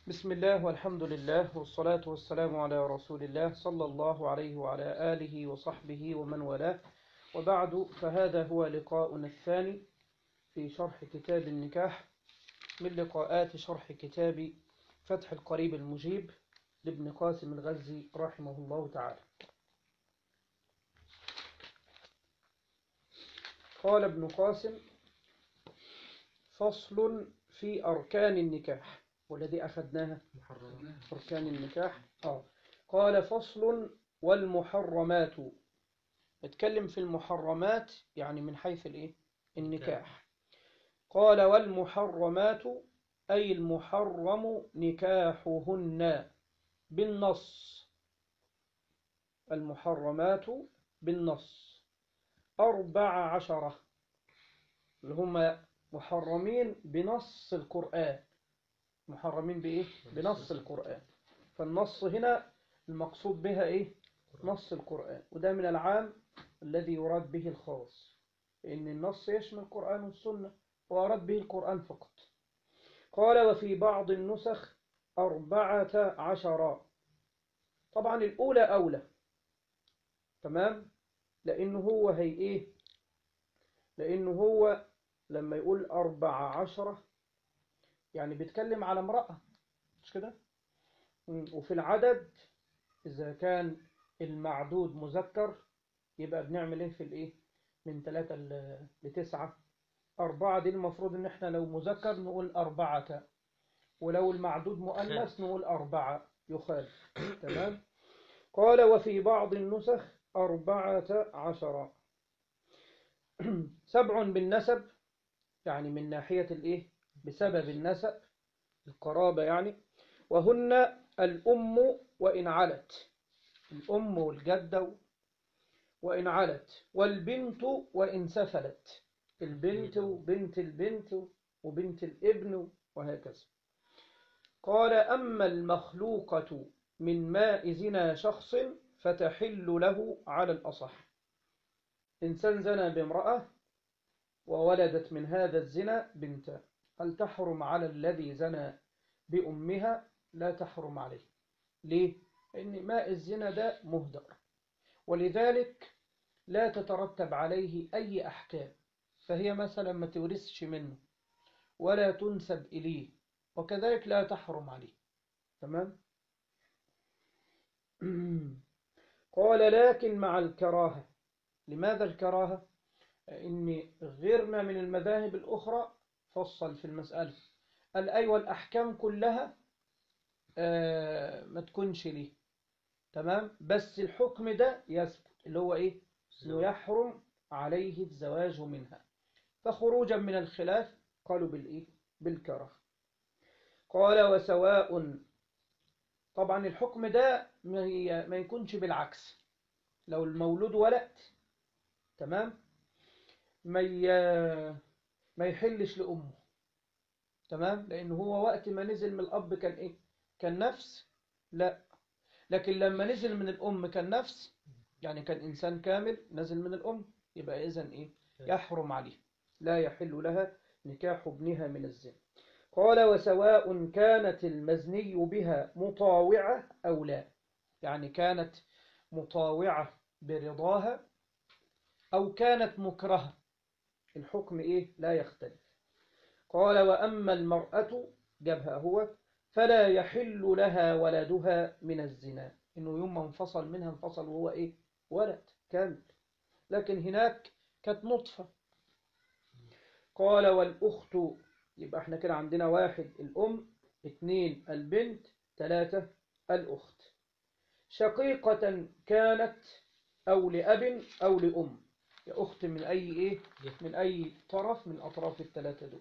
بسم الله والحمد لله والصلاة والسلام على رسول الله صلى الله عليه وعلى آله وصحبه ومن والاه وبعد فهذا هو لقاؤنا الثاني في شرح كتاب النكاح من لقاءات شرح كتاب فتح القريب المجيب لابن قاسم الغزي رحمه الله تعالى قال ابن قاسم فصل في أركان النكاح والذي أخذناها أركان النكاح آه. قال فصل والمحرمات اتكلم في المحرمات يعني من حيث الايه النكاح قال والمحرمات أي المحرم نكاحهن بالنص المحرمات بالنص أربع عشرة اللي هم محرمين بنص القرآن محرمين بإيه؟ بنص القرآن فالنص هنا المقصود بها إيه؟ نص القرآن وده من العام الذي يراد به الخاص إن النص يشمل القرآن والسنة وأراد به القرآن فقط قال وفي بعض النسخ أربعة عشر طبعا الأولى أولى تمام لأنه هو هي إيه لأنه هو لما يقول أربعة عشرة يعني بيتكلم على امرأة مش كده وفي العدد إذا كان المعدود مذكر يبقى بنعمل إيه في الإيه من ثلاثة لتسعة أربعة دي المفروض إن إحنا لو مذكر نقول أربعة ولو المعدود مؤنث نقول أربعة يخالف تمام قال وفي بعض النسخ أربعة عشر سبع بالنسب يعني من ناحية الإيه بسبب النسب القرابة يعني وهن الأم وإن علت الأم والجدة وإن علت والبنت وإن سفلت البنت وبنت البنت وبنت الابن وهكذا قال أما المخلوقة من ماء زنا شخص فتحل له على الأصح إنسان زنى بامرأة وولدت من هذا الزنا بنتا هل تحرم على الذي زنى بأمها لا تحرم عليه ليه؟ لأن ماء الزنا ده مهدر ولذلك لا تترتب عليه أي أحكام فهي مثلا ما تورثش منه ولا تنسب إليه وكذلك لا تحرم عليه تمام؟ قال لكن مع الكراهة لماذا الكراهة؟ إن غيرنا من المذاهب الأخرى فصل في المسألة قال أيوة الأحكام كلها آه ما تكونش ليه تمام بس الحكم ده يثبت اللي هو إيه إنه يحرم عليه الزواج منها فخروجا من الخلاف قالوا بالإيه بالكره قال وسواء طبعا الحكم ده ما يكونش بالعكس لو المولود ولد تمام ما ما يحلش لأمه تمام لأنه هو وقت ما نزل من الأب كان إيه كان نفس لا لكن لما نزل من الأم كان نفس يعني كان إنسان كامل نزل من الأم يبقى إذن إيه يحرم عليه لا يحل لها نكاح ابنها من الزنا قال وسواء كانت المزني بها مطاوعة أو لا يعني كانت مطاوعة برضاها أو كانت مكرهة الحكم إيه لا يختلف قال وأما المرأة جابها هو فلا يحل لها ولدها من الزنا إنه يوم ما انفصل منها انفصل وهو إيه ولد كامل لكن هناك كانت نطفة قال والأخت يبقى احنا كده عندنا واحد الأم اثنين البنت ثلاثة الأخت شقيقة كانت أو لأب أو لأم يا أخت من أي إيه من أي طرف من أطراف الثلاثة دول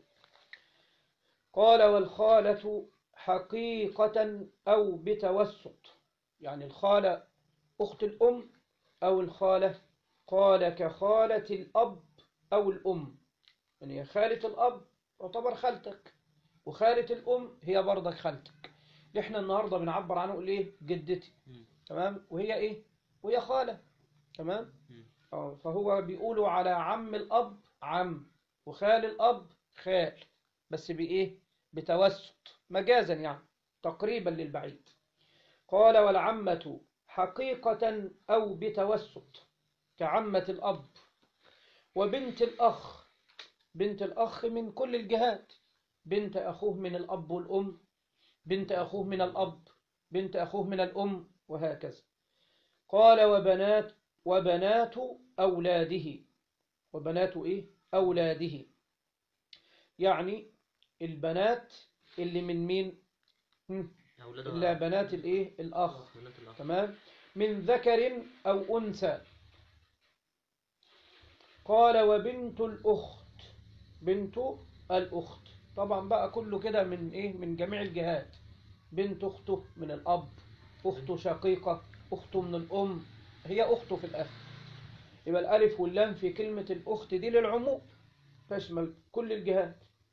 قال والخالة حقيقة أو بتوسط يعني الخالة أخت الأم أو الخالة قال كخالة الأب أو الأم يعني خالة الأب تعتبر خالتك وخالة الأم هي برضك خالتك احنا النهاردة بنعبر عنه نقول ايه جدتي تمام وهي ايه وهي خالة تمام اه فهو بيقولوا على عم الأب عم وخال الأب خال بس بإيه بتوسط مجازا يعني تقريبا للبعيد قال والعمة حقيقة أو بتوسط كعمة الأب وبنت الأخ بنت الأخ من كل الجهات بنت أخوه من الأب والأم بنت أخوه من الأب بنت أخوه من الأم وهكذا قال وبنات وبنات أولاده وبنات إيه أولاده يعني البنات اللي من مين هم، أولادها إلا بنات الإيه الأخ بنات الأخ تمام من ذكر أو أنثى قال وبنت الأخت بنت الأخت طبعا بقى كله كده من إيه من جميع الجهات بنت أخته من الأب أخته شقيقة أخته من الأم هي أخته في الآخر يبقى الألف واللام في كلمة الأخت دي للعموم تشمل كل الجهات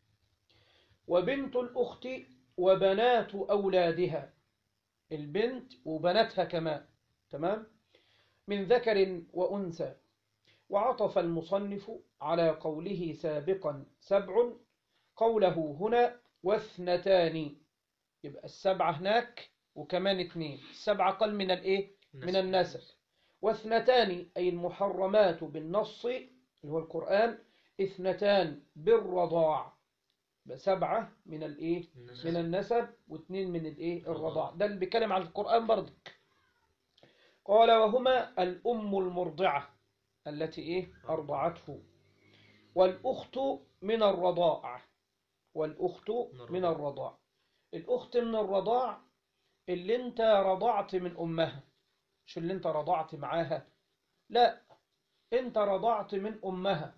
وبنت الأخت وبنات أولادها البنت وبناتها كمان تمام من ذكر وأنثى وعطف المصنف على قوله سابقا سبع قوله هنا واثنتان يبقى السبعة هناك وكمان اثنين السبعة قل من الايه من النسب واثنتان أي المحرمات بالنص اللي هو القرآن اثنتان بالرضاع يبقى سبعة من الايه النسب. من النسب واثنين من الايه الرضاع ده اللي بيتكلم عن القرآن برضك قال وهما الأم المرضعة التي ايه أرضعته والأخت من الرضاع والأخت من الرضاع الأخت من الرضاع اللي انت رضعت من أمها مش اللي انت رضعت معاها لا انت رضعت من أمها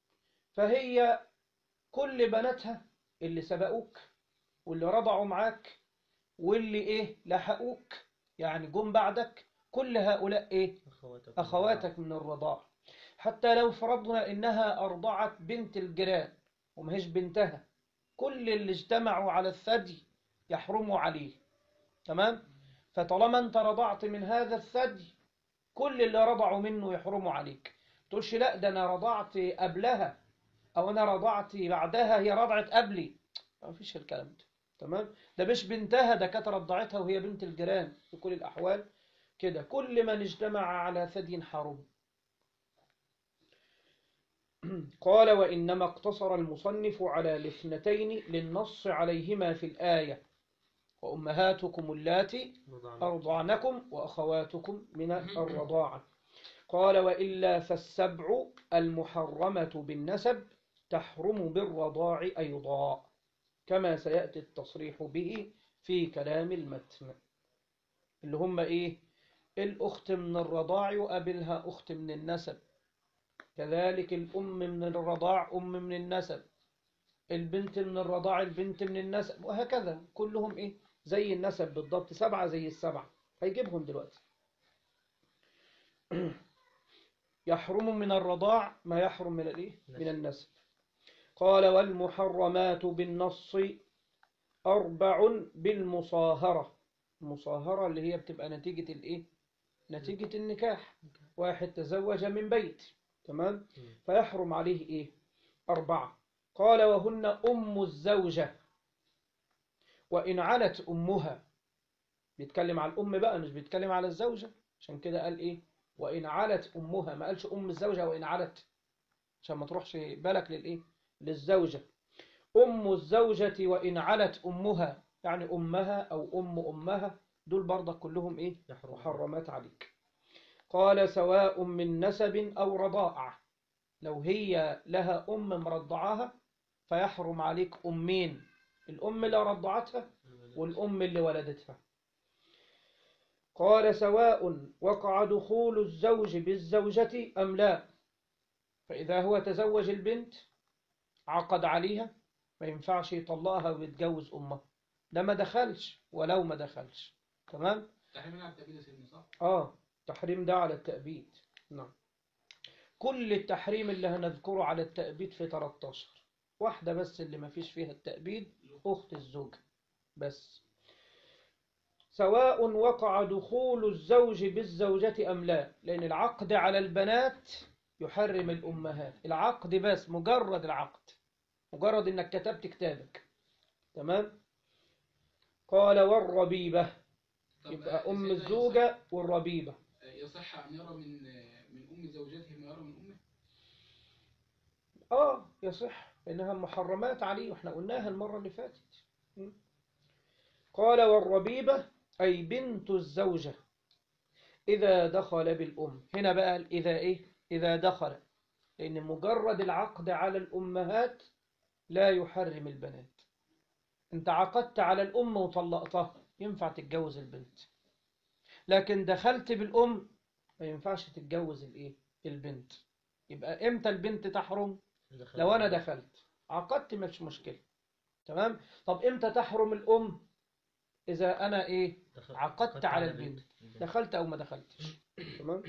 فهي كل بناتها اللي سبقوك واللي رضعوا معاك واللي ايه لحقوك يعني جم بعدك كل هؤلاء ايه أخواتك أخواتك من الرضاع حتى لو فرضنا إنها أرضعت بنت الجيران وما هيش بنتها كل اللي اجتمعوا على الثدي يحرموا عليه تمام فطالما أنت رضعت من هذا الثدي كل اللي رضعوا منه يحرموا عليك تقولش لا ده أنا رضعت قبلها أو أنا رضعت بعدها هي رضعت قبلي ما فيش الكلام ده تمام ده مش بنتها ده كانت رضعتها وهي بنت الجيران في كل الأحوال كده كل من اجتمع على ثدي حرم قال وإنما اقتصر المصنف على الاثنتين للنص عليهما في الآية وأمهاتكم اللاتي رضعنا. أرضعنكم وأخواتكم من الرضاعة قال وإلا فالسبع المحرمة بالنسب تحرم بالرضاع أيضا كما سيأتي التصريح به في كلام المتن اللي هم إيه الأخت من الرضاع يقابلها أخت من النسب كذلك الأم من الرضاع أم من النسب البنت من الرضاع البنت من النسب وهكذا كلهم إيه زي النسب بالضبط سبعة زي السبعة هيجيبهم دلوقتي يحرم من الرضاع ما يحرم من الإيه من النسب قال والمحرمات بالنص أربع بالمصاهرة المصاهرة اللي هي بتبقى نتيجة الإيه نتيجة النكاح واحد تزوج من بيت تمام فيحرم عليه إيه أربعة قال وهن أم الزوجة وإن علت أمها بيتكلم على الأم بقى مش بيتكلم على الزوجة عشان كده قال إيه وإن علت أمها ما قالش أم الزوجة وإن علت عشان ما تروحش بالك للإيه للزوجة أم الزوجة وإن علت أمها يعني أمها أو أم أمها دول برضك كلهم إيه يحرم محرمات عليك قال سواء من نسب أو رضاعة لو هي لها أم مرضعاها فيحرم عليك أمين الأم اللي رضعتها والأم اللي ولدتها قال سواء وقع دخول الزوج بالزوجة أم لا فإذا هو تزوج البنت عقد عليها ما ينفعش يطلقها ويتجوز أمها ده ما دخلش ولو ما دخلش تمام تحريم على التأبيد يا سيدنا صح؟ آه تحريم ده على التأبيد نعم كل التحريم اللي هنذكره على التأبيد في 13 واحدة بس اللي ما فيش فيها التأبيد أخت الزوج بس سواء وقع دخول الزوج بالزوجة أم لا لأن العقد على البنات يحرم الأمهات العقد بس مجرد العقد مجرد إنك كتبت كتابك تمام قال والربيبة طب يبقى آه، أم سيدنا الزوجة والربيبة يصح- آه، يصح أن يرى من آه، من أم زوجته ما يرى من أمه آه يصح إنها محرمات عليه وإحنا قلناها المرة اللي فاتت م. قال والربيبة أي بنت الزوجة إذا دخل بالأم هنا بقى إذا إيه إذا دخل لأن مجرد العقد على الأمهات لا يحرم البنات أنت عقدت على الأم وطلقتها ينفع تتجوز البنت لكن دخلت بالأم ما ينفعش تتجوز الإيه البنت يبقى إمتى البنت تحرم لو أنا دخلت عقدت مش مشكلة تمام طب إمتى تحرم الأم إذا أنا إيه دخل- عقدت على البنت دخلت أو ما دخلتش تمام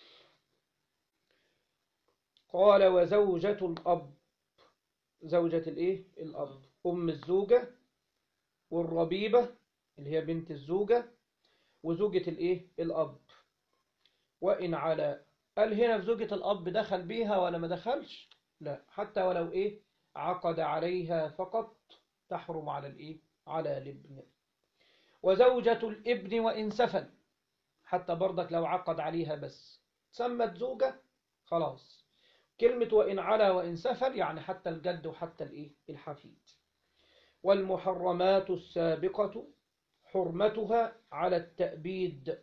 قال وزوجة الأب زوجة الإيه الأب أم الزوجة والربيبة اللي هي بنت الزوجة وزوجة الإيه الأب وإن على قال هنا في زوجة الأب دخل بيها ولا ما دخلش لا حتى ولو إيه عقد عليها فقط تحرم على الإيه على الابن وزوجة الابن وإن سفل حتى برضك لو عقد عليها بس سمت زوجة خلاص كلمة وإن على وإن سفل يعني حتى الجد وحتى الإيه الحفيد والمحرمات السابقة حرمتها على التأبيد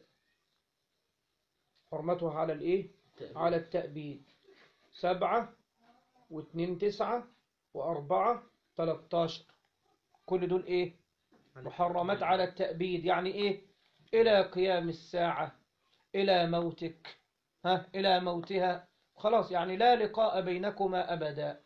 حرمتها على الإيه على التأبيد سبعة واثنين تسعة وأربعة تلاتاشر كل دول إيه محرمات على التأبيد يعني إيه إلى قيام الساعة إلى موتك ها إلى موتها خلاص يعني لا لقاء بينكما أبدا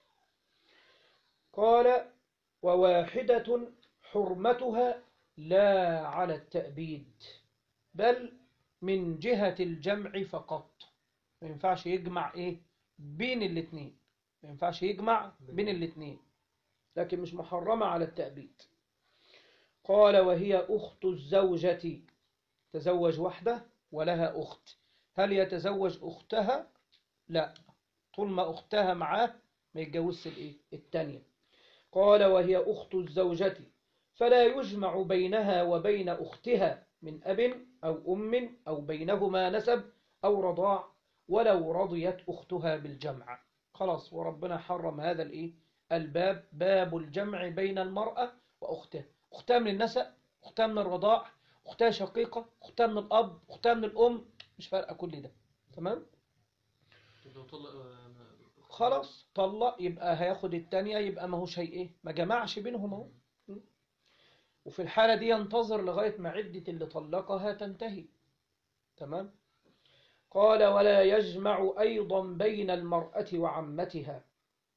قال وواحدة حرمتها لا على التأبيد بل من جهة الجمع فقط ما ينفعش يجمع إيه بين الاثنين ما ينفعش يجمع بين الاثنين لكن مش محرمة على التأبيد قال وهي أخت الزوجة تزوج وحده ولها أخت هل يتزوج أختها لا طول ما أختها معاه ما يتجوزش الإيه التانية قال وهي أخت الزوجة فلا يجمع بينها وبين أختها من أب أو أم أو بينهما نسب أو رضاع ولو رضيت أختها بالجمع خلاص وربنا حرم هذا الإيه الباب باب الجمع بين المرأة وأختها أختها من النسب أختها من الرضاع أختها شقيقة أختها من الأب أختها من الأم مش فارقة كل ده تمام لو طلق آه، خلاص طلق يبقى هياخد التانية يبقى ما هوش هي ايه ما جمعش بينهم اهو م? وفي الحالة دي ينتظر لغاية ما عدة اللي طلقها تنتهي تمام قال ولا يجمع أيضا بين المرأة وعمتها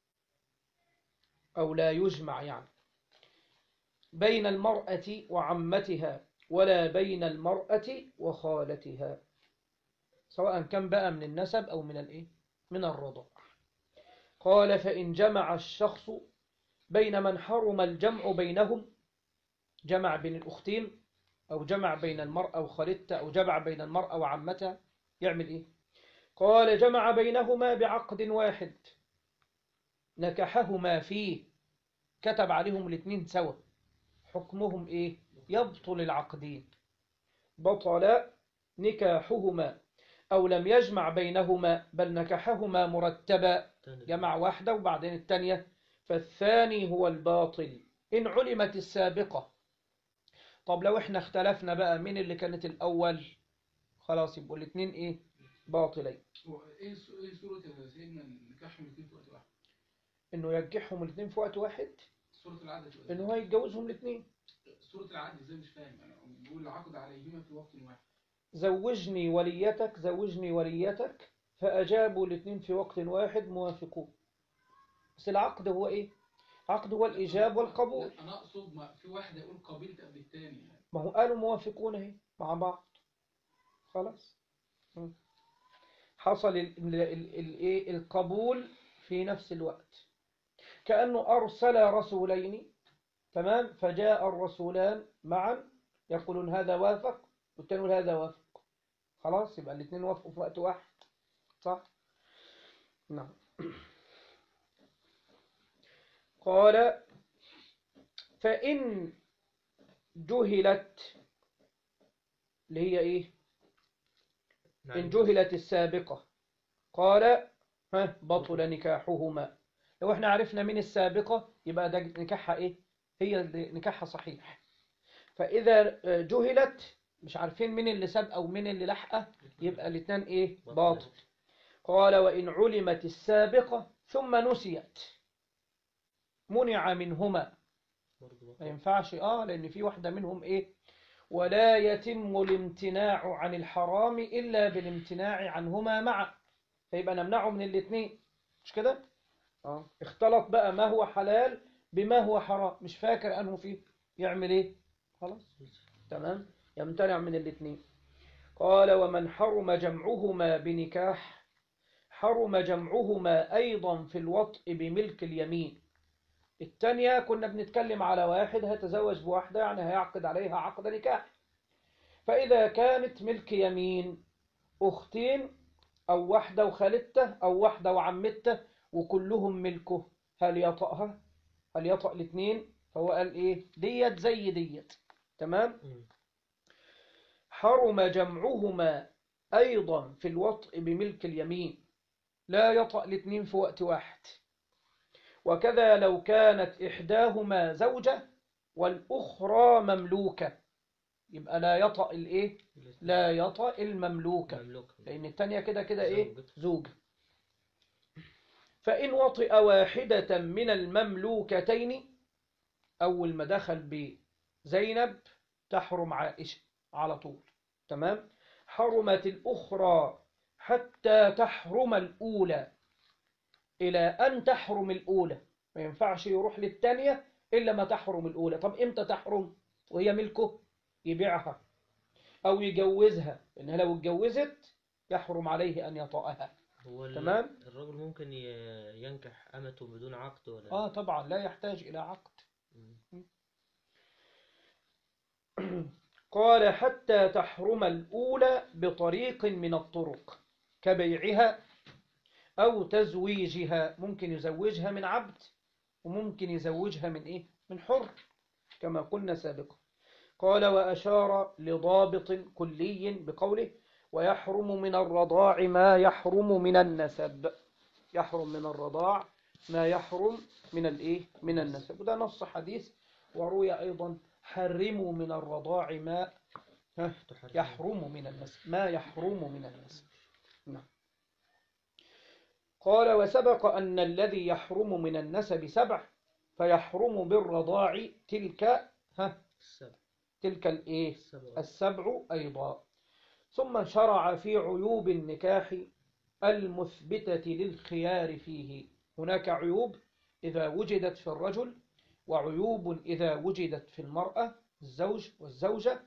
أو لا يجمع يعني بين المرأة وعمتها ولا بين المرأة وخالتها سواء كان بقى من النسب أو من الإيه من الرضاع قال فإن جمع الشخص بين من حرم الجمع بينهم جمع بين الأختين أو جمع بين المرأة وخالتها أو جمع بين المرأة وعمتها يعمل إيه قال جمع بينهما بعقد واحد نكحهما فيه كتب عليهم الاثنين سوا حكمهم إيه يبطل العقدين بطل نكاحهما أو لم يجمع بينهما بل نكحهما مرتبا جمع واحدة وبعدين الثانية فالثاني هو الباطل إن علمت السابقة طب لو احنا اختلفنا بقى مين اللي كانت الأول خلاص يبقوا الاثنين ايه باطلين هو ايه س- ايه صورة يا سيدنا نكاحهم الاثنين في وقت واحد؟ انه ينجحهم الاثنين في وقت واحد صورة العقد تبقى انه ازاي؟ هو يتجوزهم الاثنين صورة العقد ازاي مش فاهم انا بيقول العقد عليهما في وقت واحد زوجني وليتك زوجني وليتك فأجابوا الاثنين في وقت واحد موافقون بس العقد هو ايه العقد هو الإجاب والقبول لا، انا اقصد ما في واحد يقول قبلت قبل الثاني يعني ما هو قالوا موافقون اهي مع بعض خلاص م. حصل ال- ال- ال- الايه القبول في نفس الوقت كأنه أرسل رسولين تمام فجاء الرسولان معا يقولون هذا وافق والتاني يقول هذا وافق خلاص يبقى الاثنين وافقوا في وقت واحد صح نعم قال فإن جهلت اللي هي إيه نعم. إن جهلت السابقة قال ها بطل نكاحهما لو احنا عرفنا من السابقة يبقى ده نكاحها ايه هي اللي نكاحها صحيح فإذا جهلت مش عارفين مين اللي ساب أو مين اللي لحقه يبقى الاثنين ايه باطل قال وإن علمت السابقة ثم نسيت منع منهما برضو ما ينفعش اه لأن في واحدة منهم ايه ولا يتم الامتناع عن الحرام إلا بالامتناع عنهما معا فيبقى نمنعه من الاثنين مش كده اه اختلط بقى ما هو حلال بما هو حرام مش فاكر أنه فيه يعمل ايه خلاص تمام يمتنع من الاثنين قال ومن حرم جمعهما بنكاح حرم جمعهما أيضا في الوطء بملك اليمين التانية كنا بنتكلم على واحد هيتزوج بواحدة يعني هيعقد عليها عقد نكاح فإذا كانت ملك يمين أختين أو واحدة وخالته أو واحدة وعمته وكلهم ملكه هل يطأها هل يطأ الاثنين فهو قال إيه ديت زي ديت تمام مم. حرم جمعهما أيضا في الوطء بملك اليمين لا يطأ الاثنين في وقت واحد وكذا لو كانت إحداهما زوجة والأخرى مملوكة يبقى لا يطأ الإيه لا يطأ المملوكة مملوك لأن التانية كده كده إيه زوجة. زوجة فإن وطئ واحدة من المملوكتين أول ما دخل بزينب تحرم عائشة على طول تمام حرمت الأخرى حتى تحرم الأولى إلى أن تحرم الأولى ما ينفعش يروح للتانية إلا ما تحرم الأولى طب إمتى تحرم وهي ملكه يبيعها أو يجوزها إنها لو اتجوزت يحرم عليه أن يطأها هو ال- تمام. الرجل ممكن ي- ينكح أمته بدون عقد ولا آه طبعا لا يحتاج إلى عقد مم. قال حتى تحرم الأولى بطريق من الطرق كبيعها أو تزويجها ممكن يزوجها من عبد وممكن يزوجها من إيه؟ من حر كما قلنا سابقا قال وأشار لضابط كلي بقوله ويحرم من الرضاع ما يحرم من النسب يحرم من الرضاع ما يحرم من الإيه؟ من النسب وده نص حديث وروي أيضا حرموا من الرضاع ما ها، تحرم. يحرم من النسب ما يحرم من النسب نعم قال وسبق أن الذي يحرم من النسب سبع فيحرم بالرضاع تلك ها السبع تلك الايه السبع السبع أيضا ثم شرع في عيوب النكاح المثبتة للخيار فيه هناك عيوب إذا وجدت في الرجل وعيوب إذا وجدت في المرأة الزوج والزوجة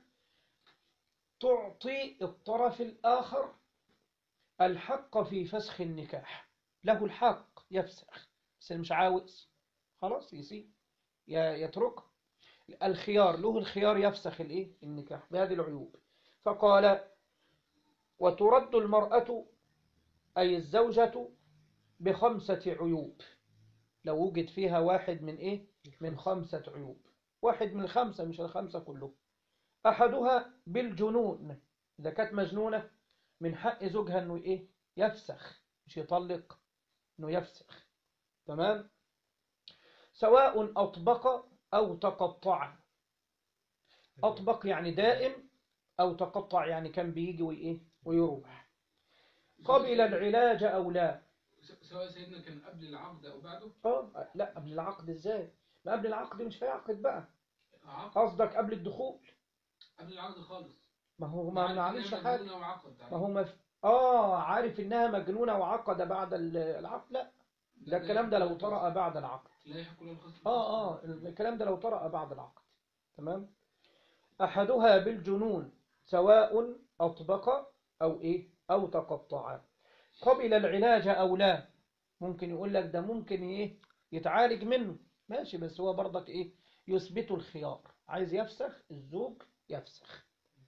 تعطي الطرف الآخر الحق في فسخ النكاح له الحق يفسخ بس اللي مش عاوز خلاص يسيب ي- يترك الخيار له الخيار يفسخ الايه النكاح بهذه العيوب فقال وترد المرأة أي الزوجة بخمسة عيوب لو وجد فيها واحد من إيه من خمسة عيوب واحد من الخمسة مش الخمسة كلهم أحدها بالجنون إذا كانت مجنونة من حق زوجها أنه إيه يفسخ مش يطلق أنه يفسخ تمام سواء أطبق أو تقطع أطبق يعني دائم أو تقطع يعني كان بيجي وإيه ويروح قبل العلاج أو لا س- سواء سيدنا كان قبل العقد او بعده اه لا قبل العقد ازاي ما قبل العقد مش هيعقد بقى عقد قصدك قبل الدخول قبل العقد خالص ما هو ما عارف إن بنعملش هي حاجة مجنونة وعقد ما هو ما في... اه عارف انها مجنونة وعقد بعد ال- العقد لا ده الكلام ده لو طرأ بعد العقد لا يحق له الخصم اه اه الكلام ده لو طرأ بعد العقد تمام احدها بالجنون سواء اطبق او ايه او تقطع قبل العلاج او لا ممكن يقول لك ده ممكن ايه يتعالج منه ماشي بس هو برضك ايه يثبت الخيار عايز يفسخ الزوج يفسخ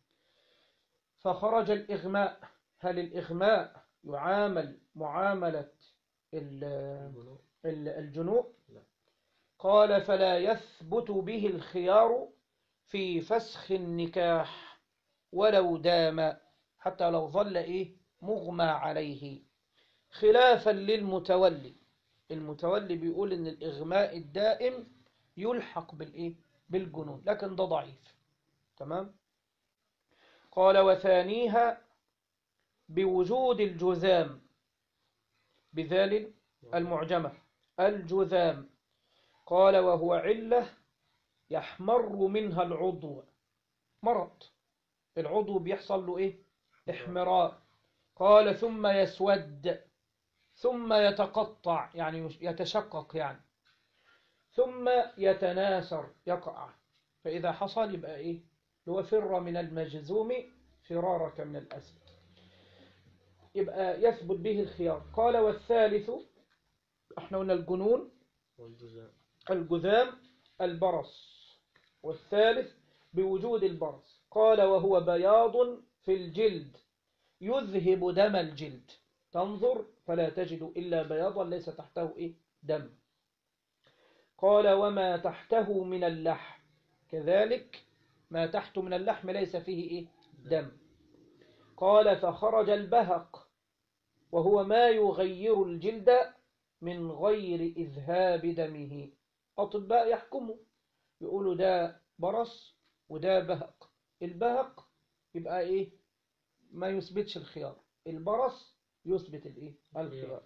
فخرج الإغماء هل الإغماء يعامل معاملة ال- البنوء. ال- الجنوب لا. قال فلا يثبت به الخيار في فسخ النكاح ولو دام حتى لو ظل إيه مغمى عليه خلافا للمتولي المتولي بيقول إن الإغماء الدائم يلحق بالإيه بالجنون لكن ده ضعيف تمام قال وثانيها بوجود الجذام بذال المعجمة الجذام قال وهو علة يحمر منها العضو مرض العضو بيحصل له ايه احمرار قال ثم يسود ثم يتقطع يعني يتشقق يعني ثم يتناثر يقع فإذا حصل يبقى ايه هو فر من المجزوم فرارك من الأسد يبقى يثبت به الخيار قال والثالث احنا قلنا الجنون والجزاء الجذام البرص والثالث بوجود البرص قال وهو بياض في الجلد يذهب دم الجلد تنظر فلا تجد إلا بياضا ليس تحته إيه؟ دم قال وما تحته من اللحم كذلك ما تحت من اللحم ليس فيه إيه؟ دم قال فخرج البهق وهو ما يغير الجلد من غير إذهاب دمه أطباء يحكموا يقولوا ده برص وده بهق البهق يبقى إيه ما يثبتش الخيار البرص يثبت الإيه الخيار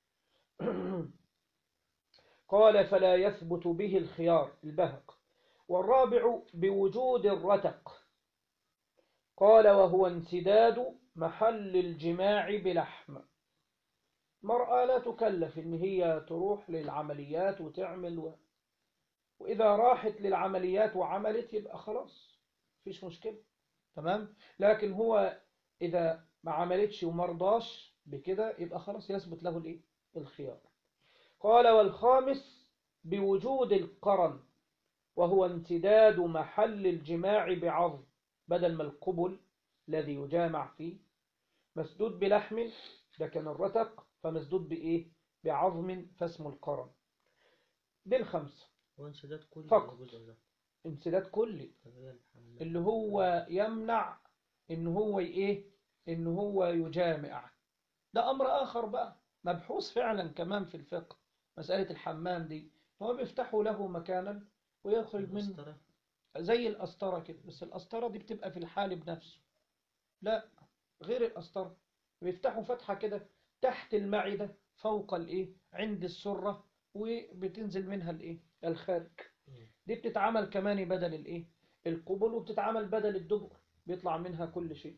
قال فلا يثبت به الخيار البهق والرابع بوجود الرتق قال وهو انسداد محل الجماع بلحم مرأة لا تكلف إن هي تروح للعمليات وتعمل و... وإذا راحت للعمليات وعملت يبقى خلاص مفيش مشكلة تمام لكن هو إذا ما عملتش ومرضاش بكده يبقى خلاص يثبت له الإيه؟ الخيار قال والخامس بوجود القرن وهو امتداد محل الجماع بعظم بدل ما القبل الذي يجامع فيه مسدود بلحم ده كان الرتق فمسدود بإيه بعظم فاسمه القرن دي الخمسة وانسداد كل فقط. الجزء ده امتداد كلي طب هي الحمد اللي هو يمنع ان هو ايه ان هو يجامع ده امر اخر بقى مبحوث فعلا كمان في الفقه مسألة الحمام دي هو بيفتحوا له مكانا ويخرج منه المسطرة زي القسطرة كده بس القسطرة دي بتبقى في الحالب نفسه لا غير القسطرة بيفتحوا فتحة كده تحت المعدة فوق الايه عند السرة وبتنزل منها الايه الخارج دي بتتعمل كمان بدل الايه القبل وبتتعمل بدل الدبر بيطلع منها كل شيء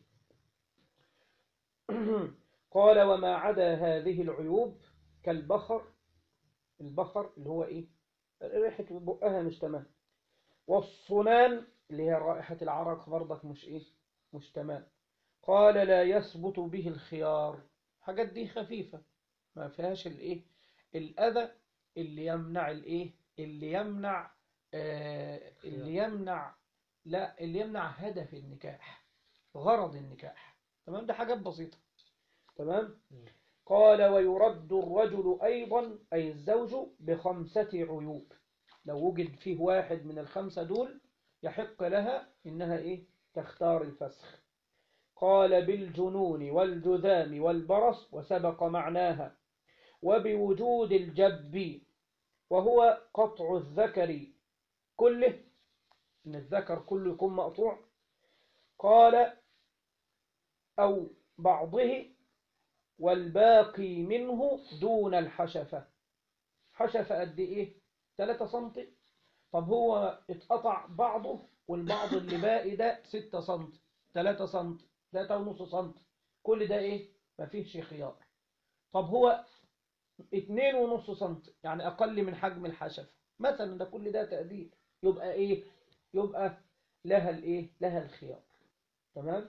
قال وما عدا هذه العيوب كالبخر البخر اللي هو ايه ريحة بقها مش تمام والصنان اللي هي رائحة العرق برضك مش ايه مش تمام قال لا يثبت به الخيار حاجات دي خفيفة ما فيهاش الايه الأذى اللي يمنع الايه اللي يمنع آه اللي يمنع لا اللي يمنع هدف النكاح غرض النكاح تمام ده حاجات بسيطة تمام مم. قال ويرد الرجل أيضا أي الزوج بخمسة عيوب لو وجد فيه واحد من الخمسة دول يحق لها إنها إيه تختار الفسخ قال بالجنون والجذام والبرص وسبق معناها وبوجود الجب وهو قطع الذكر كله إن الذكر كله يكون مقطوع قال أو بعضه والباقي منه دون الحشفة حشفة قد إيه 3 سنتي طب هو اتقطع بعضه والبعض اللي باقي ده 6 سنتي 3 سنتي 3 ونص سنتي كل ده إيه مفيش خيار طب هو 2 ونص سنتي يعني أقل من حجم الحشفة مثلا ده كل ده تقدير يبقى إيه يبقى لها الإيه لها الخيار تمام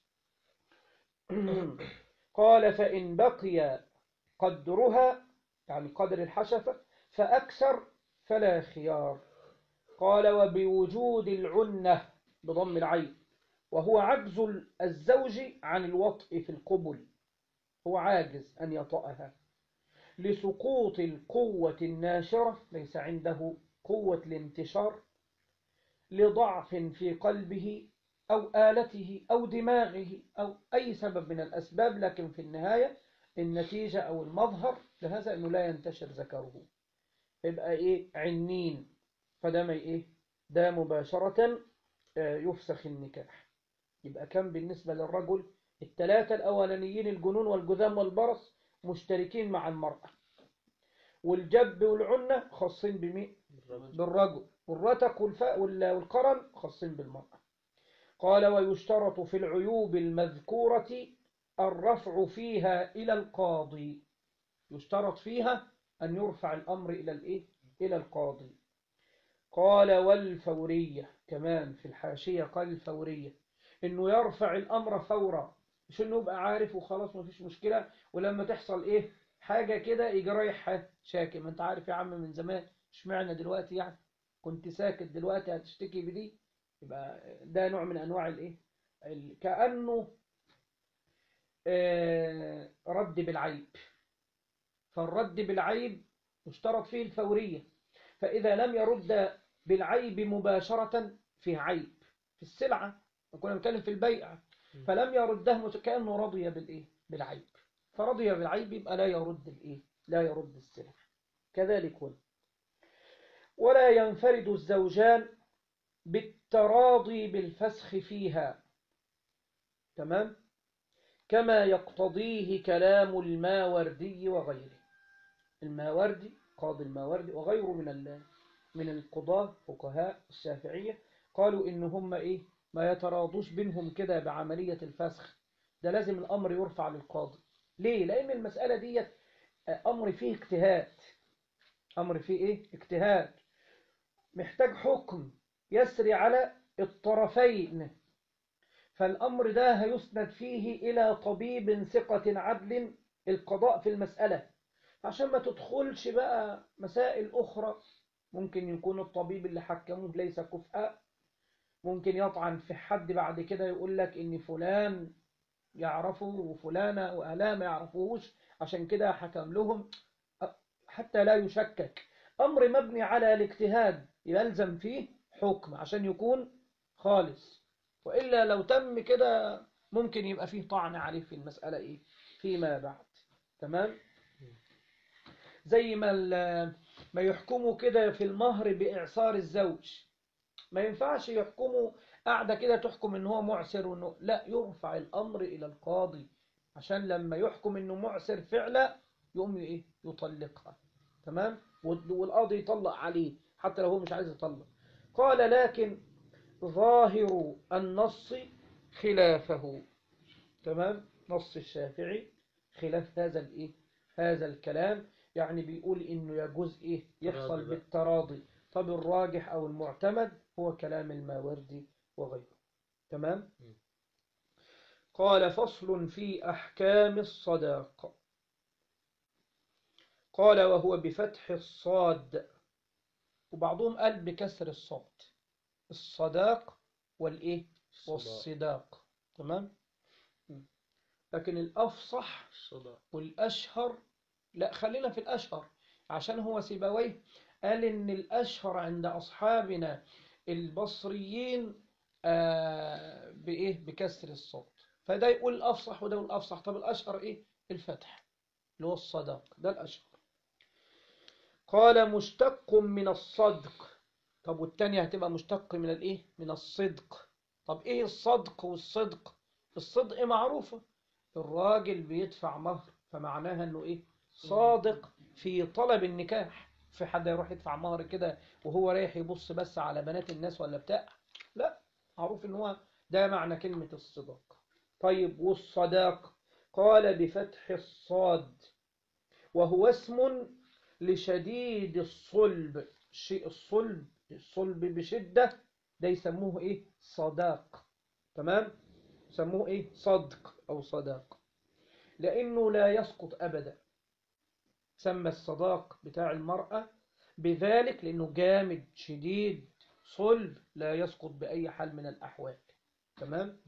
قال فإن بقي قدرها يعني قدر الحشفة فأكثر فلا خيار قال وبوجود العنة بضم العين وهو عجز الزوج عن الوطء في القبل هو عاجز أن يطأها لسقوط القوة الناشرة ليس عنده قوة الانتشار لضعف في قلبه أو آلته أو دماغه أو أي سبب من الأسباب لكن في النهاية النتيجة أو المظهر لهذا أنه لا ينتشر ذكره يبقى إيه عنين فده ما إيه ده مباشرة آه، يفسخ النكاح يبقى كم بالنسبة للرجل الثلاثة الأولانيين الجنون والجذام والبرص مشتركين مع المرأة والجب والعنة خاصين بمين بالرجل والرتق والفاء وال- والقرن خاصين بالمرأة قال ويشترط في العيوب المذكورة الرفع فيها إلى القاضي يشترط فيها أن يرفع الأمر إلى الإيه؟ إلى القاضي قال والفورية كمان في الحاشية قال الفورية إنه يرفع الأمر فورا مش إنه يبقى عارف وخلاص مفيش مشكلة ولما تحصل إيه حاجة كده يجي رايح شاكي ما أنت عارف يا عم من زمان اشمعنى دلوقتي يعني كنت ساكت دلوقتي هتشتكي بدي يبقى ده نوع من أنواع الإيه ال- كأنه آه، رد بالعيب فالرد بالعيب يشترط فيه الفورية فإذا لم يرد بالعيب مباشرة فيه عيب في السلعة كنا نتكلم في البيع فلم يرده مت- كأنه رضي بالإيه بالعيب فرضي بالعيب يبقى لا يرد الإيه لا يرد السلعة كذلك هنا ولا ينفرد الزوجان بالتراضي بالفسخ فيها تمام كما يقتضيه كلام الماوردي وغيره الماوردي قاضي الماوردي وغيره من ال- من القضاة فقهاء الشافعية قالوا إن هم إيه ما يتراضوش بينهم كده بعملية الفسخ ده لازم الأمر يرفع للقاضي ليه؟ لأن المسألة دي أمر فيه اجتهاد أمر فيه إيه؟ اجتهاد محتاج حكم يسري على الطرفين فالأمر ده هيسند فيه إلى طبيب ثقة عدل القضاء في المسألة عشان ما تدخلش بقى مسائل أخرى ممكن يكون الطبيب اللي حكمه ليس كفء ممكن يطعن في حد بعد كده يقول لك إن فلان يعرفه وفلانة وألا ما يعرفوش عشان كده حكم لهم حتى لا يشكك أمر مبني على الاجتهاد يلزم فيه حكم عشان يكون خالص وإلا لو تم كده ممكن يبقى فيه طعن عليه في المسألة إيه فيما بعد تمام زي ما ال- ما يحكموا كده في المهر بإعصار الزوج ما ينفعش يحكموا قاعدة كده تحكم إن هو معسر وإنه لا يرفع الأمر إلى القاضي عشان لما يحكم إنه معسر فعلا يقوم إيه يطلقها تمام وال- والقاضي يطلق عليه حتى لو هو مش عايز يطلق قال لكن ظاهر النص خلافه تمام نص الشافعي خلاف هذا الايه هذا الكلام يعني بيقول انه يجوز ايه يحصل تراضي بقى. بالتراضي طب الراجح او المعتمد هو كلام الماوردي وغيره تمام م. قال فصل في احكام الصداق قال وهو بفتح الصاد وبعضهم قال بكسر الصاد الصداق والايه الصداق والصداق تمام م. لكن الافصح الصداق والأشهر لا خلينا في الأشهر عشان هو سيبويه قال إن الأشهر عند أصحابنا البصريين آه بإيه بكسر الصوت فده يقول الأفصح وده يقول الأفصح طب الأشهر إيه الفتح اللي هو الصداق ده الأشهر قال مشتق من الصدق طب والتانية هتبقى مشتق من الإيه من الصدق طب إيه الصدق والصدق الصدق معروفة الراجل بيدفع مهر فمعناها انه ايه صادق في طلب النكاح في حد يروح يدفع مهر كده وهو رايح يبص بس على بنات الناس ولا بتاع لا معروف ان هو ده معنى كلمة الصداق طيب والصداق قال بفتح الصاد وهو اسم لشديد الصلب الشيء الصلب الصلب بشدة ده يسموه ايه صداق تمام يسموه ايه صدق او صداق لانه لا يسقط ابدا سمى الصداق بتاع المرأة بذلك لانه جامد شديد صلب لا يسقط باي حال من الاحوال تمام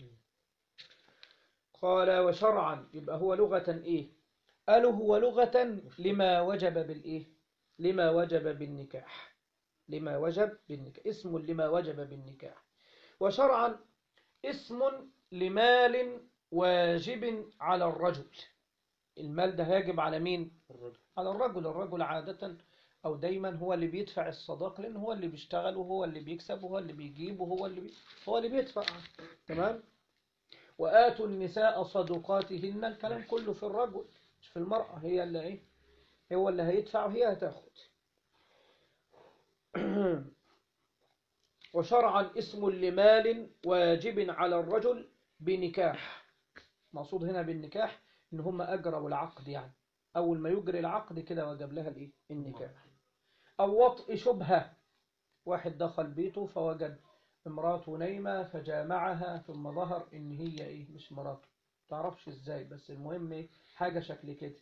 قال وشرعا يبقى هو لغة ايه قالوا هو لغة لما وجب بالايه لما وجب بالنكاح لما وجب بالنكاح اسم لما وجب بالنكاح وشرعا اسم لمال واجب على الرجل المال ده هيجب على مين الرجل على الرجل الرجل عادة أو دايما هو اللي بيدفع الصداق لأن هو اللي بيشتغل وهو اللي بيكسب وهو اللي بيجيب وهو اللي بي... هو اللي بيدفع تمام وآتوا النساء صدقاتهن الكلام كله في الرجل مش في المرأة هي اللي إيه هو اللي هيدفع وهي هتاخد وشرعا اسم لمال واجب على الرجل بنكاح مقصود هنا بالنكاح ان هم اجروا العقد يعني اول ما يجري العقد كده وجب لها الايه النكاح او وطء شبهه واحد دخل بيته فوجد امراته نايمه فجامعها ثم ظهر ان هي ايه مش مراته تعرفش ازاي بس المهم ايه حاجه شكل كده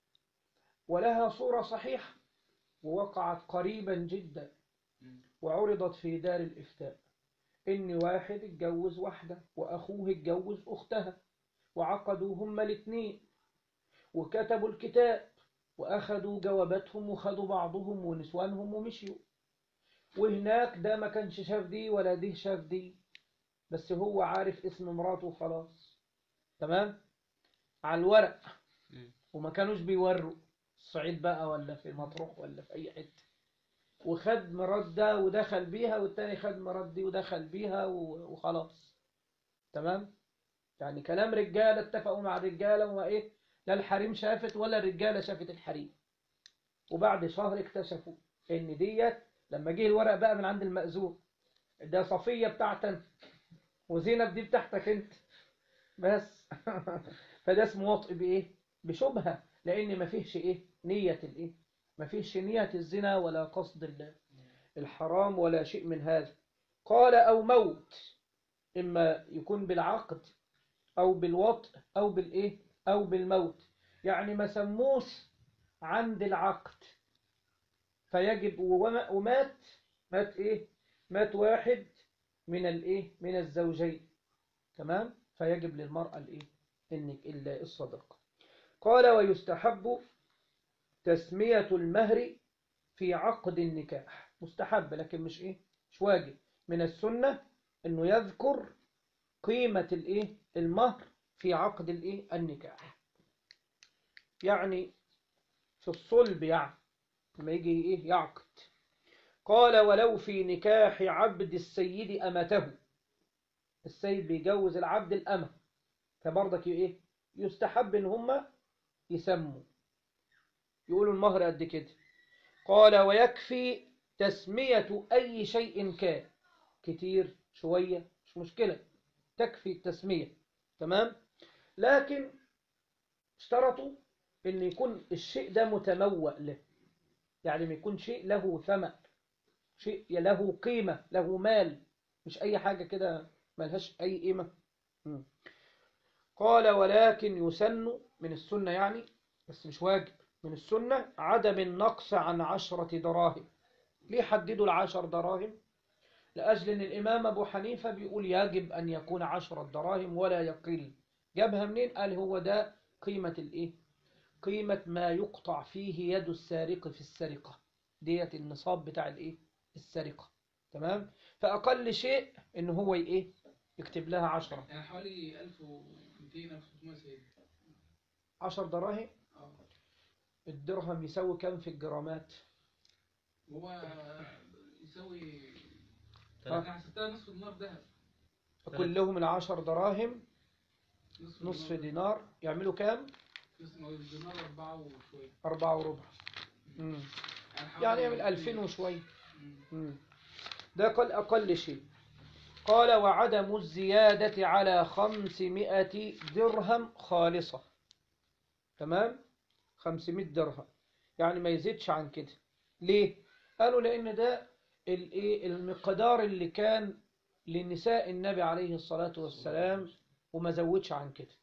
ولها صوره صحيحه ووقعت قريبا جدا وعرضت في دار الإفتاء إن واحد اتجوز واحدة وأخوه اتجوز أختها وعقدوا هما الاثنين وكتبوا الكتاب وأخذوا جواباتهم وخدوا بعضهم ونسوانهم ومشيوا وهناك ده ما كانش شاف دي ولا دي شاف دي بس هو عارف اسم مراته وخلاص تمام على الورق مم. وما كانوش بيوروا الصعيد بقى ولا في مطروح ولا في أي حتة وخد مرات ده ودخل بيها والتاني خد مرات دي ودخل بيها و- وخلاص تمام يعني كلام رجالة اتفقوا مع رجالة وما ايه لا الحريم شافت ولا الرجالة شافت الحريم وبعد شهر اكتشفوا ان ديت لما جه الورق بقى من عند المأذون ده صفية بتاعتك وزينب دي بتاعتك انت بس فده اسمه وطء بايه بشبهة لان ما فيهش ايه نية الايه ما فيهش نية الزنا ولا قصد ال- الحرام ولا شيء من هذا قال أو موت إما يكون بالعقد أو بالوطء أو بالإيه أو بالموت يعني ما سموش عند العقد فيجب وما- ومات مات إيه مات واحد من الإيه من الزوجين تمام فيجب للمرأة الإيه إنك إلا الصدقة قال ويستحب تسمية المهر في عقد النكاح مستحب لكن مش ايه مش واجب من السنة انه يذكر قيمة الايه المهر في عقد الايه النكاح يعني في الصلب يعني لما يجي ايه يعقد قال ولو في نكاح عبد السيد أمته السيد بيجوز العبد الأمة فبرضك ايه يستحب ان هم يسموا يقولوا المهر قد كده قال ويكفي تسمية أي شيء كان كتير شوية مش مشكلة تكفي التسمية تمام لكن اشترطوا ان يكون الشيء ده متموأ له يعني ما يكون شيء له ثمن شيء له قيمة له مال مش أي حاجة كده ملهاش أي قيمة مم. قال ولكن يسن من السنة يعني بس مش واجب من السنة عدم النقص عن عشرة دراهم ليه حددوا العشر دراهم لأجل أن الإمام أبو حنيفة بيقول يجب أن يكون عشرة دراهم ولا يقل جابها منين قال هو ده قيمة الإيه قيمة ما يقطع فيه يد السارق في السرقة ديت النصاب بتاع الإيه السرقة تمام فأقل شيء إن هو إيه يكتب لها عشرة يعني حوالي 1200 1300 سيد عشر دراهم اه الدرهم يساوي كم في الجرامات وهو يساوي ها؟ انا حسبتها نصف دينار ذهب كلهم العشر دراهم نصف نصف دينار يعملوا كام نصف دينار أربعة وشوية أربعة وربع مم. حوالي يعني يعمل ألفين وشوية مم. مم. ده قال أقل شيء قال وعدم الزيادة على خمسمائة درهم خالصة تمام خمسمائة درهم يعني ما يزيدش عن كده ليه قالوا لأن ده الإيه المقدار اللي كان لنساء النبي عليه الصلاة والسلام وما زودش عن كده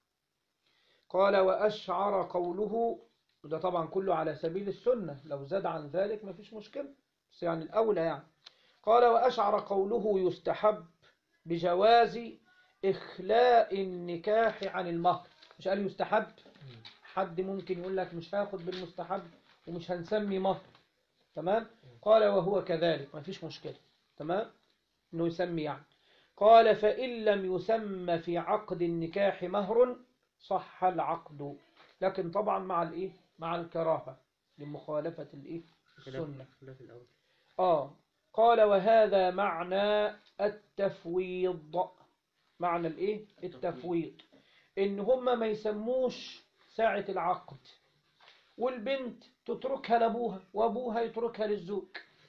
قال وأشعر قوله وده طبعا كله على سبيل السنة لو زاد عن ذلك ما فيش مشكلة بس يعني الأولى يعني قال وأشعر قوله يستحب بجواز إخلاء النكاح عن المهر مش قال يستحب حد ممكن يقول لك مش هاخد بالمستحب ومش هنسمي مهر تمام قال وهو كذلك ما فيش مشكلة تمام انه يسمي يعني قال فإن لم يسمى في عقد النكاح مهر صح العقد لكن طبعا مع الايه مع الكراهة لمخالفة الايه السنة خلاف الأول آه قال وهذا معنى التفويض معنى الايه التفويض ان هم ما يسموش ساعة العقد والبنت تتركها لابوها وابوها يتركها للزوج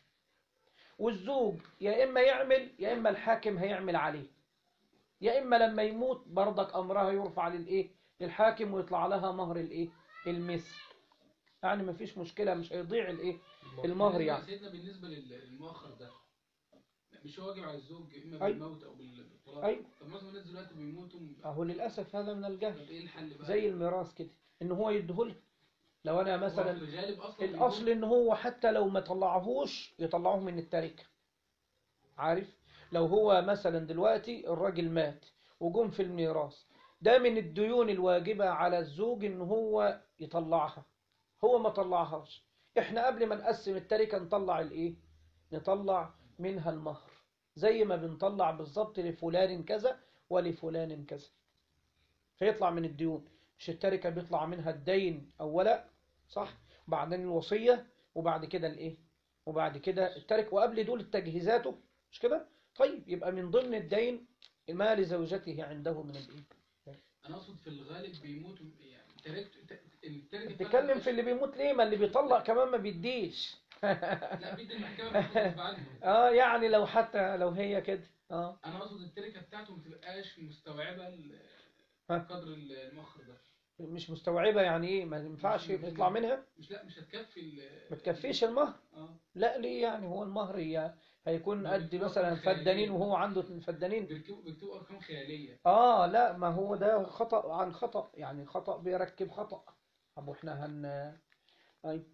والزوج يا اما يعمل يا اما الحاكم هيعمل عليه يا اما لما يموت برضك امرها يرفع للايه للحاكم ويطلع لها مهر الايه المثل يعني ما فيش مشكلة مش هيضيع الايه المهر بالنسبة يعني سيدنا بالنسبة لل- للمؤخر ده مش واجب على الزوج اما أي. بالموت او بال- بالطلاق أي. طب معظم الناس دلوقتي بيموتوا اهو للاسف هذا من الجهل طب ايه الحل بقى؟ زي الميراث كده ان هو يديهولها لو انا هو مثلا في الغالب اصلا الاصل ان هو حتى لو ما طلعهوش يطلعوه من التركه عارف لو هو مثلا دلوقتي الراجل مات وجم في الميراث ده من الديون الواجبة على الزوج ان هو يطلعها هو ما طلعهاش احنا قبل ما نقسم التركة نطلع الايه نطلع منها المهر زي ما بنطلع بالظبط لفلان كذا ولفلان كذا فيطلع من الديون مش التركة بيطلع منها الدين اولا صح بعدين الوصية وبعد كده الايه وبعد كده الترك وقبل دول تجهيزاته مش كده طيب يبقى من ضمن الدين ما لزوجته عنده من الايه انا اقصد في الغالب بيموتوا يعني تركت التركه بتتكلم في اللي بيموت ليه ما اللي بيطلق كمان ما بيديش لا بيدي المحكمه بتاخد غصب عنه اه يعني لو حتى لو هي كده اه انا اقصد التركه بتاعته ما تبقاش مستوعبه ال- ها. قدر المؤخر ده مش مستوعبة يعني ايه ما ينفعش يطلع منها مش لا مش هتكفي ال- ما تكفيش المهر اه لا ليه يعني هو المهر هي هيكون ما قد بيكتبوا مثلا أرقام خيالية. فدانين وهو عنده الفدانين بيكتبوا بيكتبوا ارقام خياليه اه لا ما هو ده خطأ عن خطأ يعني خطأ بيركب خطأ طب واحنا هن أي.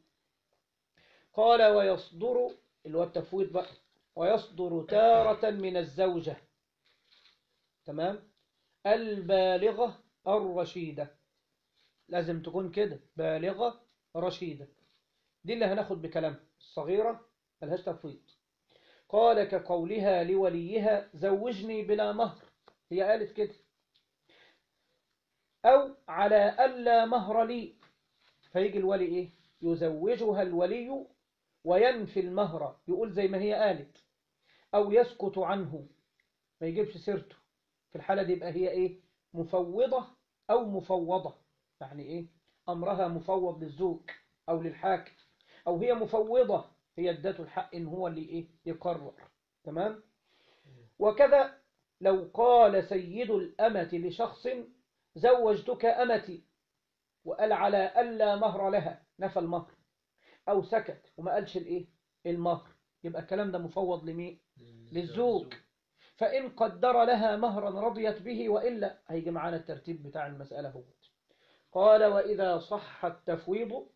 قال ويصدر اللي هو التفويض بقى ويصدر تارة من الزوجة تمام البالغة الرشيدة لازم تكون كده بالغة رشيدة دي اللي هناخد بكلامها الصغيرة ملهاش تفويض قال كقولها لوليها زوجني بلا مهر هي قالت كده أو على ألا مهر لي فيجي الولي إيه يزوجها الولي وينفي المهر يقول زي ما هي قالت أو يسكت عنه ما يجيبش سيرته في الحالة دي يبقى هي إيه مفوضة أو مفوضة يعني إيه أمرها مفوض للزوج أو للحاكم أو هي مفوضة هي ادته الحق إن هو اللي إيه يقرر تمام وكذا لو قال سيد الأمة لشخص زوجتك أمتي وقال على ألا مهر لها نفى المهر أو سكت وما قالش الإيه المهر يبقى الكلام ده مفوض لمين للزوج فإن قدر لها مهرا رضيت به وإلا هيجي معانا الترتيب بتاع المسألة هو قال وإذا صح التفويض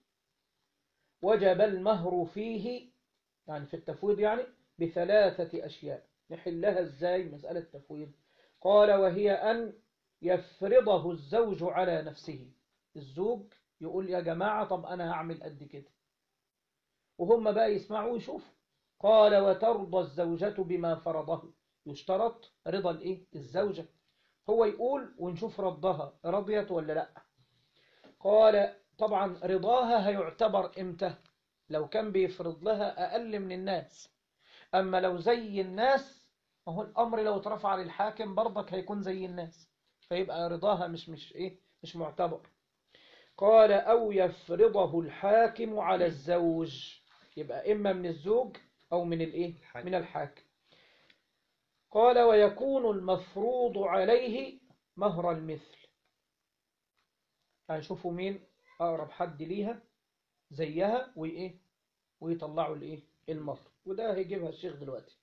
وجب المهر فيه يعني في التفويض يعني بثلاثة أشياء نحلها إزاي مسألة التفويض قال وهي أن يفرضه الزوج على نفسه الزوج يقول يا جماعة طب أنا هعمل قد كده وهم بقى يسمعوا ويشوفوا قال وترضى الزوجة بما فرضه يشترط رضا الايه الزوجة هو يقول ونشوف رضها رضيت ولا لا قال طبعا رضاها هيعتبر امتى لو كان بيفرض لها أقل من الناس أما لو زي الناس ما هو الأمر لو اترفع للحاكم برضك هيكون زي الناس فيبقى رضاها مش مش إيه مش معتبر قال أو يفرضه الحاكم على الزوج يبقى إما من الزوج أو من الإيه الحاكم. من الحاكم قال ويكون المفروض عليه مهر المثل هنشوفوا مين أقرب حد ليها زيها وإيه ويطلعوا الإيه المهر وده هيجيبها الشيخ دلوقتي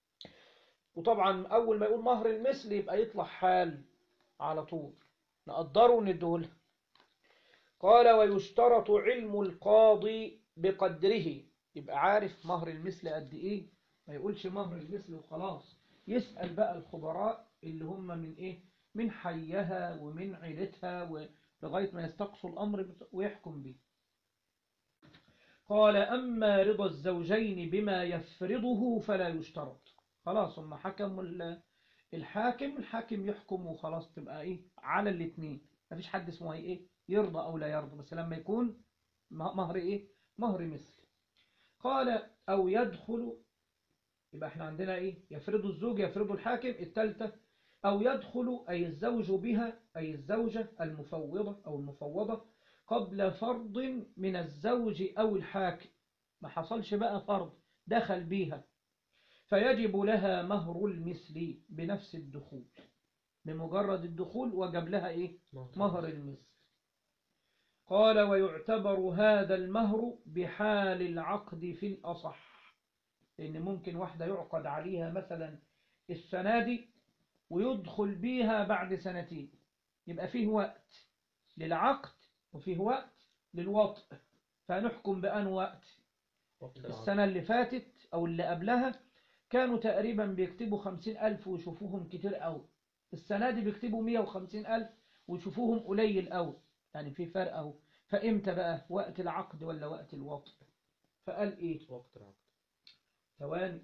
وطبعا أول ما يقول مهر المثل يبقى يطلع حال على طول نقدره وندهولها قال ويشترط علم القاضي بقدره يبقى عارف مهر المثل قد إيه ما يقولش مهر المثل وخلاص يسأل بقى الخبراء اللي هم من إيه من حيها ومن عيلتها لغاية ما يستقصوا الأمر ويحكم به قال أما رضا الزوجين بما يفرضه فلا يشترط خلاص هم حكموا ال- الحاكم الحاكم يحكم وخلاص تبقى إيه على الاثنين مفيش حد اسمه إيه يرضى أو لا يرضى بس لما يكون م- مهر إيه مهر مثل قال أو يدخل يبقى احنا عندنا إيه يفرض الزوج يفرض الحاكم الثالثة أو يدخل أي الزوج بها أي الزوجة المفوضة أو المفوضة قبل فرض من الزوج أو الحاكم ما حصلش بقى فرض دخل بيها فيجب لها مهر المثل بنفس الدخول بمجرد الدخول وجب لها إيه مهر المثل قال ويعتبر هذا المهر بحال العقد في الأصح لأن ممكن واحدة يعقد عليها مثلا السنة دي ويدخل بيها بعد سنتين يبقى فيه وقت للعقد وفيه وقت للوطء فنحكم بأن وقت وقت العقد. السنة اللي فاتت أو اللي قبلها كانوا تقريبا بيكتبوا خمسين ألف ويشوفوهم كتير أوي السنة دي بيكتبوا مية وخمسين ألف ويشوفوهم قليل أوي يعني في فرق أهو فإمتى بقى وقت العقد ولا وقت الوطء فقال إيه وقت العقد ثواني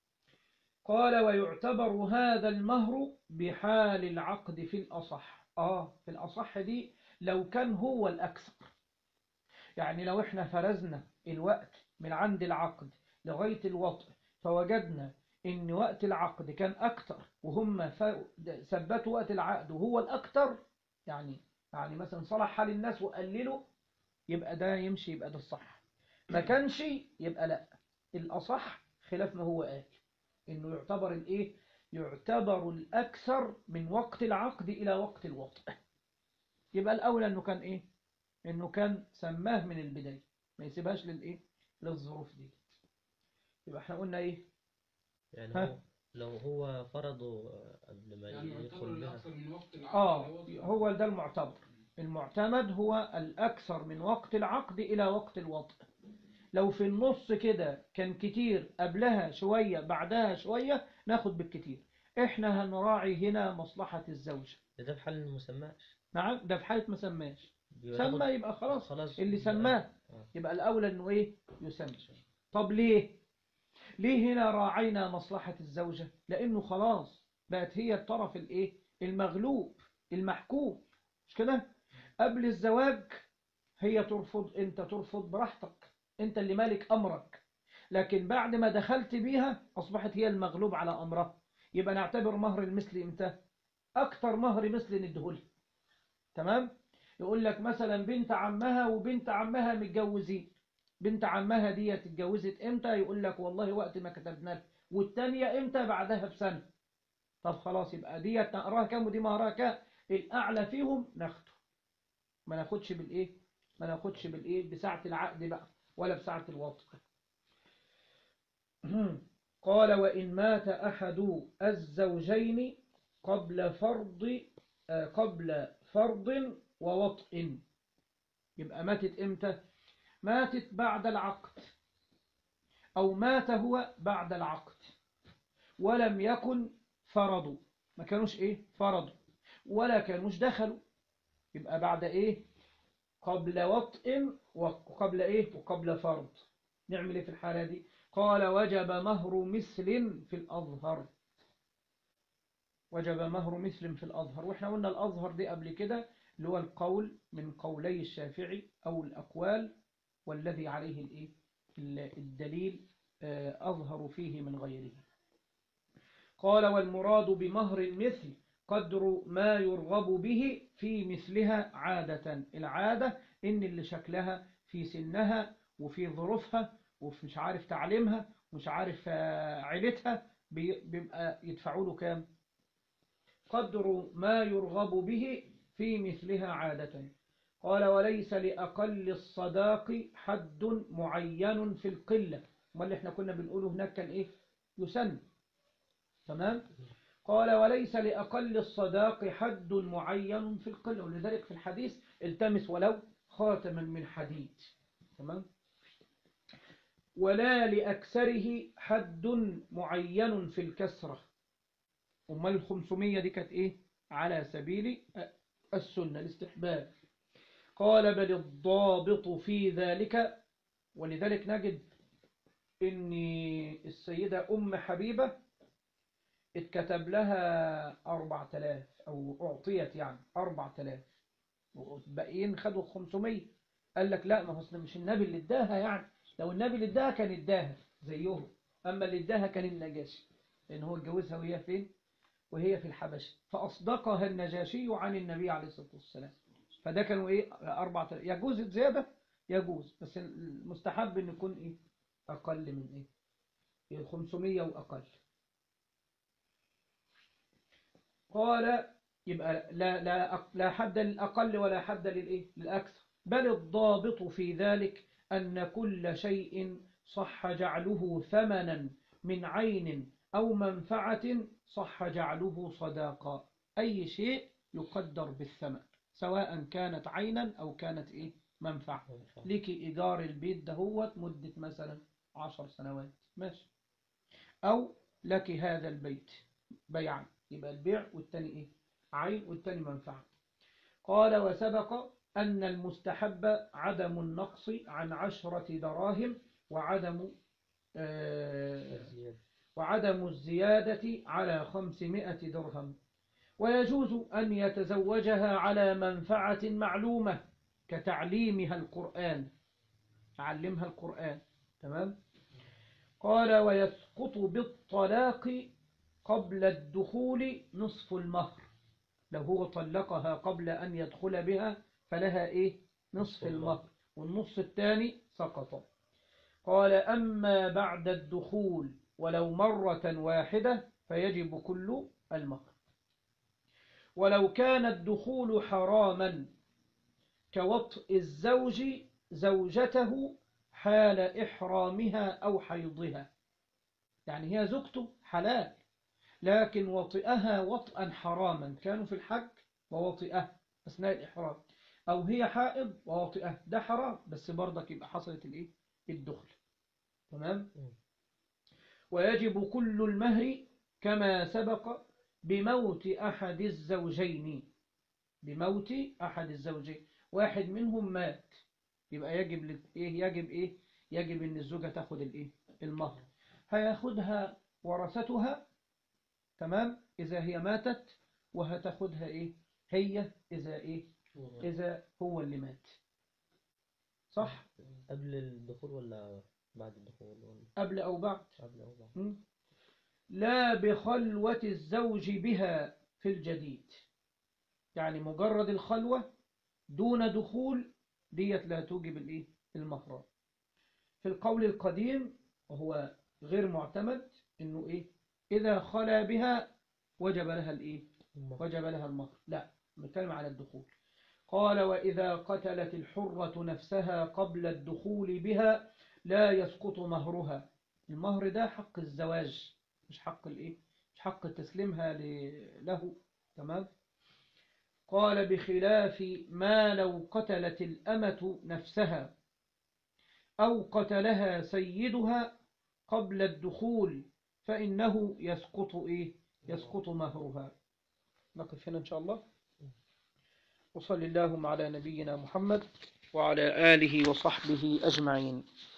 قال ويعتبر هذا المهر بحال العقد في الأصح آه في الأصح دي لو كان هو الأكثر يعني لو احنا فرزنا الوقت من عند العقد لغاية الوطء فوجدنا ان وقت العقد كان أكتر وهم ف- ثبتوا وقت العقد وهو الأكتر يعني يعني مثلا صلح حال الناس وقللوا يبقى ده يمشي يبقى ده الصح ما كانش يبقى لا الأصح خلاف ما هو قال إنه يعتبر الإيه يعتبر الأكثر من وقت العقد إلى وقت الوطء يبقى الأولى إنه كان إيه إنه كان سماه من البداية ما يسيبهاش للإيه للظروف دي يبقى احنا قلنا إيه يعني ها؟ هو لو هو فرضه قبل ما يعني يعتبر يدخل بها الأكثر من وقت العقد آه اللي هو ده المعتبر المعتمد هو الأكثر من وقت العقد إلى وقت الوطء لو في النص كده كان كتير قبلها شوية بعدها شوية ناخد بالكتير احنا هنراعي هنا مصلحة الزوجة ده ده في حال إنه مسماش نعم ده في حالة ما سماش بياخد- سمى يبقى خلاص خلاص اللي يبقى- سماه آه. يبقى الأولى أنه إيه يسمى طب ليه ليه هنا راعينا مصلحة الزوجة لأنه خلاص بقت هي الطرف الإيه المغلوب المحكوم مش كده قبل الزواج هي ترفض أنت ترفض براحتك أنت اللي مالك أمرك لكن بعد ما دخلت بيها أصبحت هي المغلوب على أمرها يبقى نعتبر مهر المثل إمتى أكتر مهر مثل ندهولها تمام يقول لك مثلا بنت عمها وبنت عمها متجوزين بنت عمها دي اتجوزت امتى يقول لك والله وقت ما كتبنا لها والتانية امتى بعدها بسنة طب خلاص يبقى دي نقراها كام ودي مهرها كام الاعلى فيهم ناخده ما ناخدش بالايه ما ناخدش بالايه بساعة العقد بقى ولا بساعة الوطء قال وإن مات أحد الزوجين قبل فرض آه، قبل فرض ووطء يبقى ماتت امتى ماتت بعد العقد أو مات هو بعد العقد ولم يكن فرضوا ما كانوش إيه فرضوا ولا كانوش دخلوا يبقى بعد إيه قبل وطء وقبل إيه وقبل فرض نعمل إيه في الحالة دي قال وجب مهر مثل في الأظهر وجب مهر مثل في الأظهر وإحنا قلنا الأظهر دي قبل كده اللي هو القول من قولي الشافعي أو الأقوال والذي عليه الإيه؟ ال- الدليل آه، أظهر فيه من غيره قال والمراد بمهر المثل قدر ما يرغب به في مثلها عادة العادة إن اللي شكلها في سنها وفي ظروفها وفي مش عارف تعليمها مش عارف آه، عيلتها بي- بيبقى يدفعوا له كام قدر ما يرغب به في مثلها عادة قال وليس لأقل الصداق حد معين في القلة ما اللي احنا كنا بنقوله هناك كان ايه يسن تمام قال وليس لأقل الصداق حد معين في القلة ولذلك في الحديث التمس ولو خاتما من حديد تمام ولا لأكثره حد معين في الكسرة أمال الخمسمية دي كانت إيه على سبيل السنة الاستحباب قال بل الضابط في ذلك ولذلك نجد ان السيدة ام حبيبة اتكتب لها أربعة آلاف أو أعطيت يعني أربعة آلاف والباقيين خدوا 500 قال لك لا ما هو أصل مش النبي اللي اداها يعني لو النبي اللي اداها كان اداها زيهم أما اللي اداها كان النجاشي لأن هو اتجوزها وهي فين وهي في الحبشة فأصدقها النجاشي عن النبي عليه الصلاة والسلام فده كانوا إيه أربعة آلاف يجوز زيادة يجوز بس المستحب إن يكون إيه أقل من إيه 500 وأقل قال يبقى لا لا لا حد للأقل ولا حد للإيه للأكثر بل الضابط في ذلك أن كل شيء صح جعله ثمنا من عين أو منفعة صح جعله صداقا أي شيء يقدر بالثمن سواء كانت عينا أو كانت إيه منفعة لك إيجار البيت دهوت مدة مثلا عشر سنوات ماشي أو لك هذا البيت بيعا يبقى البيع والتاني إيه عين والتاني منفعة قال وسبق أن المستحب عدم النقص عن عشرة دراهم وعدم آه وعدم الزيادة على خمسمائة درهم ويجوز أن يتزوجها على منفعة معلومة كتعليمها القرآن تعلمها القرآن تمام قال ويسقط بالطلاق قبل الدخول نصف المهر لو هو طلقها قبل أن يدخل بها فلها إيه نصف المهر والنصف الثاني سقط قال أما بعد الدخول ولو مرة واحدة فيجب كل المهر ولو كان الدخول حراما كوطء الزوج زوجته حال إحرامها أو حيضها يعني هي زوجته حلال لكن وطئها وطئا حراما كانوا في الحج ووطئه أثناء الإحرام أو هي حائض ووطئه ده حرام بس برضك يبقى حصلت الإيه الدخل تمام ويجب كل المهر كما سبق بموت أحد الزوجين بموت أحد الزوجين واحد منهم مات يبقى يجب إيه يجب إيه يجب إن الزوجة تاخد الإيه المهر هياخدها ورثتها تمام إذا هي ماتت وهتاخدها إيه هي إذا إيه إذا هو اللي مات صح قبل الدخول ولا بعد الدخول ولا قبل أو بعد قبل أو بعد م? لا بخلوة الزوج بها في الجديد يعني مجرد الخلوة دون دخول ديت لا توجب الايه المهر في القول القديم وهو غير معتمد انه ايه اذا خلا بها وجب لها الايه وجب لها المهر لا نتكلم على الدخول قال وإذا قتلت الحرة نفسها قبل الدخول بها لا يسقط مهرها المهر ده حق الزواج مش حق الايه مش حق تسليمها له تمام قال بخلاف ما لو قتلت الأمة نفسها أو قتلها سيدها قبل الدخول فإنه يسقط إيه يسقط مهرها نقف هنا إن شاء الله وصل اللهم على نبينا محمد وعلى آله وصحبه أجمعين